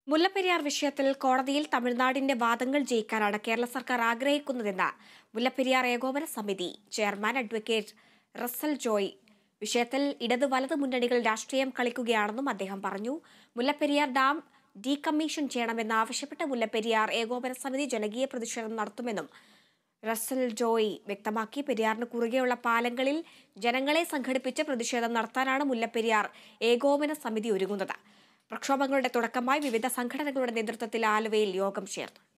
മുല്ലപ്പെരിയാർ വിഷയത്തിൽ കോടതിയിൽ തമിഴ്നാടിന്റെ വാദങ്ങൾ ജയിക്കാനാണ് കേരള സർക്കാർ ആഗ്രഹിക്കുന്നതെന്ന് മുല്ലപ്പെരിയാർ ഏകോപന സമിതി ചെയർമാൻ അഡ്വക്കേറ്റ് റസൽ ജോയ് വിഷയത്തിൽ ഇടത് വലത് മുന്നണികൾ രാഷ്ട്രീയം കളിക്കുകയാണെന്നും അദ്ദേഹം പറഞ്ഞു മുല്ലപ്പെരിയാർ ഡാം ഡീകമ്മീഷൻ ചെയ്യണമെന്ന് ആവശ്യപ്പെട്ട് മുല്ലപ്പെരിയാർ ഏകോപന സമിതി ജനകീയ പ്രതിഷേധം നടത്തുമെന്നും റസൽ ജോയ് വ്യക്തമാക്കി പെരിയാറിന് കുറുകെയുള്ള പാലങ്ങളിൽ ജനങ്ങളെ സംഘടിപ്പിച്ച് പ്രതിഷേധം നടത്താനാണ് മുല്ലപ്പെരിയാർ ഏകോപന സമിതി ഒരുങ്ങുന്നത് പ്രക്ഷോഭങ്ങളുടെ തുടക്കമായി വിവിധ സംഘടനകളുടെ നേതൃത്വത്തിൽ ആലുവയിൽ യോഗം ചേർന്നു